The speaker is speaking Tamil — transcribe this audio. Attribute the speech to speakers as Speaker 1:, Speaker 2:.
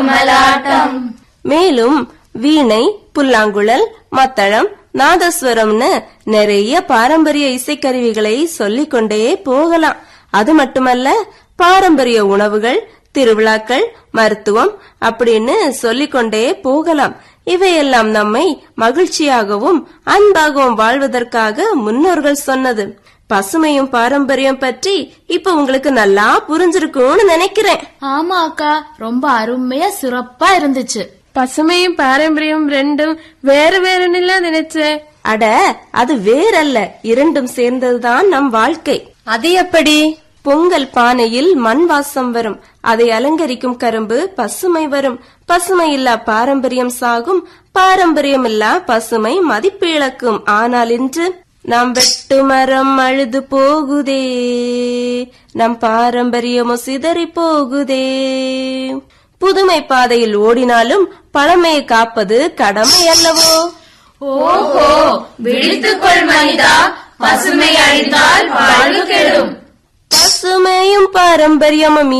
Speaker 1: பொம்மலாட்டம்
Speaker 2: மேலும் வீணை புல்லாங்குழல் மத்தளம் நாதஸ்வரம்னு நிறைய பாரம்பரிய இசைக்கருவிகளை சொல்லிக் கொண்டே போகலாம் அது மட்டுமல்ல பாரம்பரிய உணவுகள் திருவிழாக்கள் மருத்துவம் அப்படின்னு சொல்லிக்கொண்டே போகலாம் இவையெல்லாம் நம்மை மகிழ்ச்சியாகவும் அன்பாகவும் வாழ்வதற்காக முன்னோர்கள் சொன்னது பசுமையும் பாரம்பரியம் பற்றி இப்ப உங்களுக்கு நல்லா புரிஞ்சிருக்கும்னு நினைக்கிறேன்
Speaker 1: ஆமா அக்கா ரொம்ப அருமையா சிறப்பா இருந்துச்சு
Speaker 3: பசுமையும் பாரம்பரியம் ரெண்டும் வேற வேறுன்னு நினைச்சேன்
Speaker 2: அட அது வேறல்ல இரண்டும் சேர்ந்ததுதான் நம் வாழ்க்கை
Speaker 3: அது எப்படி
Speaker 2: பொங்கல் பானையில் மண் வாசம் வரும் அதை அலங்கரிக்கும் கரும்பு பசுமை வரும் பசுமை இல்லா பாரம்பரியம் சாகும் பாரம்பரியம் இல்லா பசுமை மதிப்பு இழக்கும் ஆனால் இன்று நாம் வெட்டு மரம் அழுது போகுதே நம் பாரம்பரியமும் சிதறி போகுதே புதுமை பாதையில் ஓடினாலும் பழமையை காப்பது கடமை அல்லவோ
Speaker 1: ஓஹோ விழித்துக்கொள் மனிதா பசுமை அழிந்தால் வாழ்வு கெடும்
Speaker 2: பசுமையும் பாரம்பரியமும்